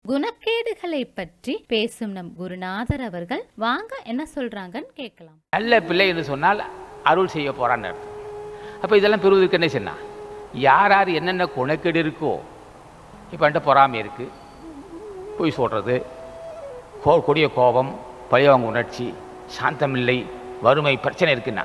குணக்கேடுகளை பற்றி பேசும் நம் குருநாதர் அவர்கள் வாங்க என்ன சொல்றாங்கன்னு கேட்கலாம் நல்ல பிள்ளை என்று சொன்னால் அருள் செய்ய போறான்னு அர்த்தம் அப்போ இதெல்லாம் பெறுவதற்கு என்ன சொன்னா யார் யார் என்னென்ன குணக்கேடு இருக்கோ இப்போ என்கிட்ட பொறாமை இருக்குது பொய் சொல்கிறது கோ கொடிய கோபம் பழிவாங்க உணர்ச்சி சாந்தமில்லை வறுமை பிரச்சனை இருக்குன்னா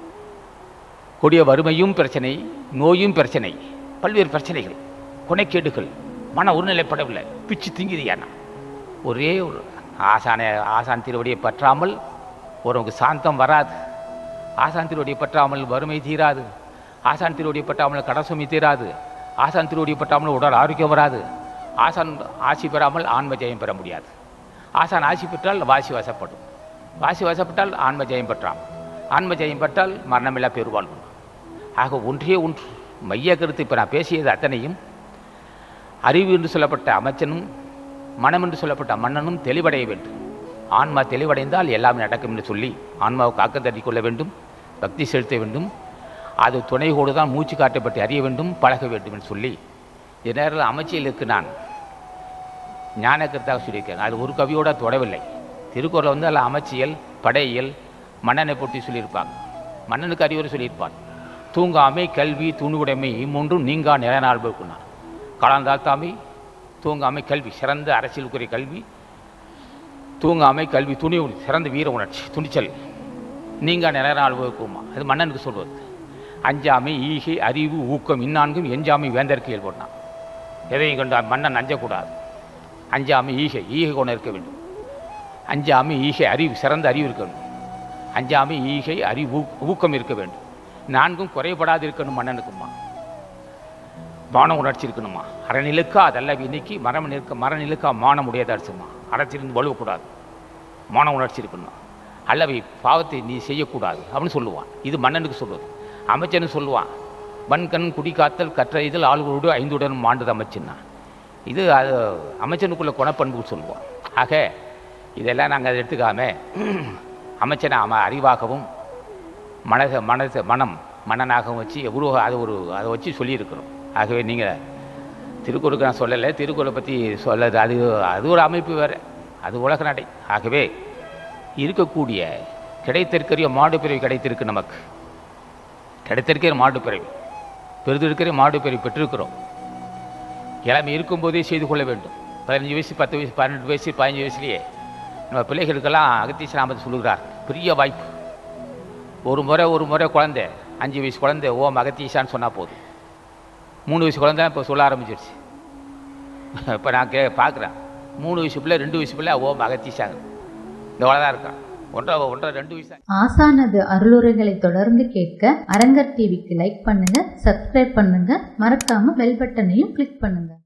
கொடிய வறுமையும் பிரச்சனை நோயும் பிரச்சனை பல்வேறு பிரச்சனைகள் குணக்கேடுகள் மன ஒருநிலைப்படவில்லை பிச்சு திங்குதியானா ஒரே ஒரு ஆசான ஆசான் திருவடியை பற்றாமல் ஒருவனுக்கு சாந்தம் வராது ஆசான் திருவடியை பற்றாமல் வறுமை தீராது ஆசான் திருவடியை பற்றாமல் கடசுமி தீராது ஆசான் திருவடியை பற்றாமல் உடல் ஆரோக்கியம் வராது ஆசான் ஆசி பெறாமல் ஆன்ம ஜெயம் பெற முடியாது ஆசான் ஆசி பெற்றால் வாசி வசப்படும் வாசி வசப்பட்டால் ஆன்ம ஜெயம் பெற்றாம் ஆன்ம ஜெயம் பெற்றால் மரணமில்லா பெருவாழ்வு ஆக ஒன்றே ஒன்று மைய கருத்து இப்போ நான் பேசியது அத்தனையும் அறிவு என்று சொல்லப்பட்ட அமைச்சனும் மனம் என்று சொல்லப்பட்ட மன்னனும் தெளிவடைய வேண்டும் ஆன்மா தெளிவடைந்தால் எல்லாமே நடக்கும் என்று சொல்லி ஆன்மாவுக்கு ஆக்கம் தட்டி கொள்ள வேண்டும் பக்தி செலுத்த வேண்டும் அது துணைகோடு தான் மூச்சு காட்டை பற்றி அறிய வேண்டும் பழக வேண்டும் என்று சொல்லி இந்த நேரத்தில் அமைச்சியலுக்கு நான் ஞான கருத்தாக சொல்லியிருக்கேன் அது ஒரு கவியோட தொடவில்லை திருக்குறள் வந்து அதில் அமைச்சியல் படையியல் மன்னனை பற்றி சொல்லியிருப்பாங்க மன்னனுக்கு அறிவுரை சொல்லியிருப்பான் தூங்காமை கல்வி துணுவுடைமை இம்மூன்றும் நீங்கா நிலநாள் போக்குனான் காலாந்தாழ்த்தாமை தூங்காமை கல்வி சிறந்த அரசியலுக்குரிய கல்வி தூங்காமை கல்வி துணி சிறந்த வீர உணர்ச்சி துணிச்சல் நீங்கா நிலநாள் போக்குமா அது மன்னனுக்கு சொல்வது அஞ்சாமை ஈகை அறிவு ஊக்கம் இந்நான்கும் எஞ்சாமை வேந்தற்கு இயல்புனான் எதையும் கண்டு மன்னன் அஞ்சக்கூடாது அஞ்சாமை ஈகை ஈகை கொண்டு இருக்க வேண்டும் அஞ்சாமை ஈகை அறிவு சிறந்த அறிவு இருக்க வேண்டும் அஞ்சாமை ஈகை அறிவு ஊக்- ஊக்கம் இருக்க வேண்டும் நான்கும் குறைபடாது இருக்கணும் மன்னனுக்குமா மான உணர்ச்சி இருக்கணுமா அறநிலுக்கா அதல்ல இன்னைக்கு மரம் நிற்க மர நிலுக்கா மானம் உடையதா இருக்குமா அறத்திலிருந்து வலுவக்கூடாது மான உணர்ச்சி இருக்கணும் அல்லவை பாவத்தை நீ செய்யக்கூடாது அப்படின்னு சொல்லுவான் இது மன்னனுக்கு சொல்வது அமைச்சனும் சொல்லுவான் வன்கண் குடிகாத்தல் கற்ற இதில் ஆளுகளோடு ஐந்துடன் மாண்டது அமைச்சன்னா இது அது அமைச்சனுக்குள்ள குணப்பண்புகள் சொல்லுவான் ஆக இதெல்லாம் நாங்கள் அதை எடுத்துக்காம அமைச்சனை அவன் அறிவாகவும் மனச மனச மனம் மன்னனாகவும் வச்சு உருவ அது ஒரு அதை வச்சு சொல்லியிருக்கிறோம் ஆகவே நீங்கள் திருக்குறளுக்கு நான் சொல்லலை திருக்குறளை பற்றி சொல்லது அது அது ஒரு அமைப்பு வேறு அது உலக நடை ஆகவே இருக்கக்கூடிய கிடைத்திருக்கிற மாடு பிறவி கிடைத்திருக்கு நமக்கு கிடைத்திருக்கிற மாடு பிறவி பெரிதிருக்கிற மாடு பிறவி பெற்றிருக்கிறோம் இளமை இருக்கும்போதே செய்து கொள்ள வேண்டும் பதினஞ்சு வயசு பத்து வயசு பன்னெண்டு வயசு பதினஞ்சு வயசுலேயே நம்ம பிள்ளைகளுக்கெல்லாம் அகத்தீச நாமத்தை சொல்லுகிறார் பெரிய வாய்ப்பு ஒரு முறை ஒரு முறை குழந்தை அஞ்சு வயசு குழந்தை ஓம் அகத்தீசான்னு சொன்னால் போதும் மூணு வயசு குழந்தை இப்போ சொல்ல ஆரம்பிச்சிருச்சு இப்போ நான் கே பார்க்குறேன் மூணு வயசு பிள்ளை ரெண்டு வயசு பிள்ளை ஓம் அகத்தீசாங்க இந்த தான் இருக்கான் ஒன்றரை ஒன்றரை ரெண்டு வயசு ஆசானது அருளுரைகளை தொடர்ந்து கேட்க அரங்கர் டிவிக்கு லைக் பண்ணுங்க சப்ஸ்கிரைப் பண்ணுங்க மறக்காம பெல் பட்டனையும் கிளிக் பண்ணுங்க